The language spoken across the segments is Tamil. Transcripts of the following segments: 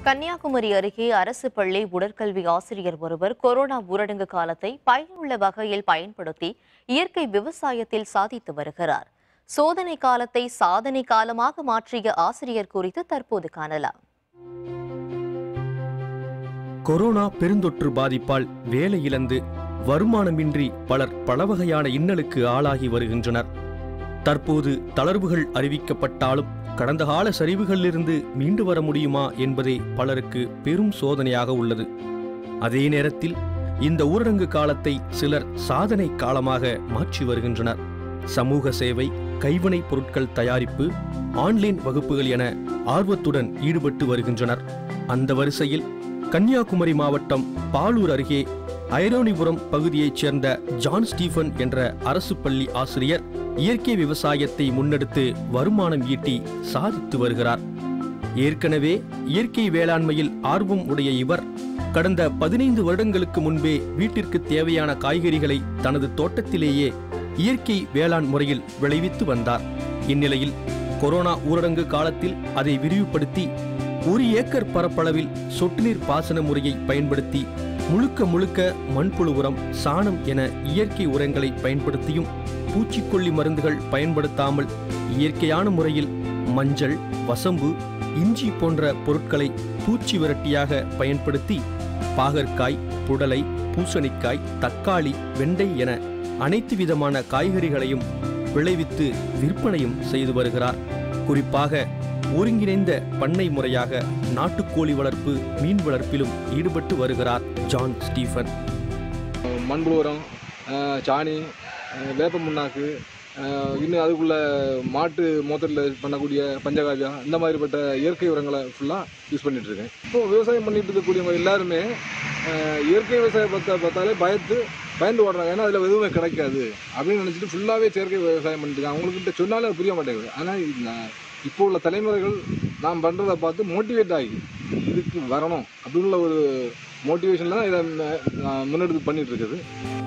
கன்னியாகுமரி அருகே அரசு பள்ளி உடற்கல்வி ஆசிரியர் ஒருவர் கொரோனா ஊரடங்கு காலத்தை பயனுள்ள வகையில் பயன்படுத்தி இயற்கை விவசாயத்தில் சாதித்து வருகிறார் சோதனை காலத்தை சாதனை காலமாக மாற்றிய ஆசிரியர் குறித்து தற்போது காணலாம் கொரோனா பெருந்தொற்று பாதிப்பால் வேலை இழந்து வருமானமின்றி பலர் பல வகையான இன்னலுக்கு ஆளாகி வருகின்றனர் தற்போது தளர்வுகள் அறிவிக்கப்பட்டாலும் கடந்த கால சரிவுகளிலிருந்து மீண்டு வர முடியுமா என்பதே பலருக்கு பெரும் சோதனையாக உள்ளது அதே நேரத்தில் இந்த ஊரடங்கு காலத்தை சிலர் சாதனை காலமாக மாற்றி வருகின்றனர் சமூக சேவை கைவினைப் பொருட்கள் தயாரிப்பு ஆன்லைன் வகுப்புகள் என ஆர்வத்துடன் ஈடுபட்டு வருகின்றனர் அந்த வரிசையில் கன்னியாகுமரி மாவட்டம் பாலூர் அருகே ஐரோனிபுரம் பகுதியைச் சேர்ந்த ஜான் ஸ்டீஃபன் என்ற அரசு பள்ளி ஆசிரியர் இயற்கை விவசாயத்தை முன்னெடுத்து வருமானம் ஈட்டி சாதித்து வருகிறார் ஏற்கனவே இயற்கை வேளாண்மையில் ஆர்வம் உடைய இவர் கடந்த பதினைந்து வருடங்களுக்கு முன்பே வீட்டிற்கு தேவையான காய்கறிகளை தனது தோட்டத்திலேயே இயற்கை வேளாண் முறையில் விளைவித்து வந்தார் இந்நிலையில் கொரோனா ஊரடங்கு காலத்தில் அதை விரிவுபடுத்தி ஒரு ஏக்கர் பரப்பளவில் சொட்டுநீர் பாசன முறையை பயன்படுத்தி முழுக்க முழுக்க மண்புழு உரம் சாணம் என இயற்கை உரங்களை பயன்படுத்தியும் பூச்சிக்கொல்லி மருந்துகள் பயன்படுத்தாமல் இயற்கையான முறையில் மஞ்சள் வசம்பு இஞ்சி போன்ற பொருட்களை பூச்சி விரட்டியாக பயன்படுத்தி பாகற்காய் புடலை பூசணிக்காய் தக்காளி வெண்டை என அனைத்து விதமான காய்கறிகளையும் விளைவித்து விற்பனையும் செய்து வருகிறார் குறிப்பாக ஒருங்கிணைந்த பண்ணை முறையாக நாட்டுக்கோழி வளர்ப்பு மீன் வளர்ப்பிலும் ஈடுபட்டு வருகிறார் ஜான் ஸ்டீஃபன் மண்புழு உரம் அஹ், சாணி அஹ், வேப்ப முன்னாக்கு அஹ், இன்னும் அதுக்குள்ள மாட்டு மோத்தரில் பண்ணக்கூடிய பஞ்சகாவியா இந்த மாதிரிப்பட்ட இயற்கை உரங்களை ஃபுல்லாக யூஸ் பண்ணிட்டு இருக்கேன் இப்போ விவசாயம் பண்ணிட்டு இருக்கக்கூடியவங்க எல்லாருமே அஹ், இயற்கை விவசாயம் பார்த்தா பார்த்தாலே பயத்து பயந்து ஓடுறாங்க ஏன்னா அதில் எதுவுமே கிடைக்காது அப்படின்னு நினச்சிட்டு ஃபுல்லாகவே செயற்கை விவசாயம் பண்ணிட்டு இருக்காங்க அவங்கக்கிட்ட சொன்னாலே அது புரிய மாட்டேங்குது ஆனால் இப்போ உள்ள தலைமுறைகள் நாம் பண்ணுறதை பார்த்து மோட்டிவேட் ஆகி இதுக்கு வரணும் அப்படின்ற ஒரு மோட்டிவேஷனில் தான் இதை ம- முன்னெடுத்து பண்ணிட்டு இருக்குது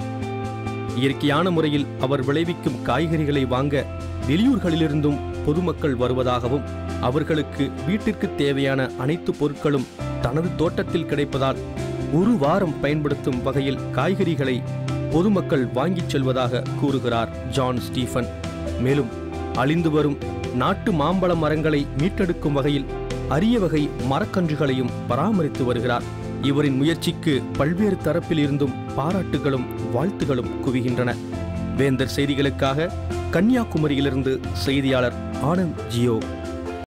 இயற்கையான முறையில் அவர் விளைவிக்கும் காய்கறிகளை வாங்க வெளியூர்களிலிருந்தும் பொதுமக்கள் வருவதாகவும் அவர்களுக்கு வீட்டிற்கு தேவையான அனைத்து பொருட்களும் தனது தோட்டத்தில் கிடைப்பதால் ஒரு வாரம் பயன்படுத்தும் வகையில் காய்கறிகளை பொதுமக்கள் வாங்கிச் செல்வதாக கூறுகிறார் ஜான் ஸ்டீஃபன் மேலும் அழிந்து வரும் நாட்டு மாம்பழ மரங்களை மீட்டெடுக்கும் வகையில் அரிய வகை மரக்கன்றுகளையும் பராமரித்து வருகிறார் இவரின் முயற்சிக்கு பல்வேறு தரப்பில் இருந்தும் பாராட்டுகளும் வாழ்த்துகளும் குவிகின்றன வேந்தர் செய்திகளுக்காக கன்னியாகுமரியிலிருந்து செய்தியாளர் ஆனந்த் ஜியோ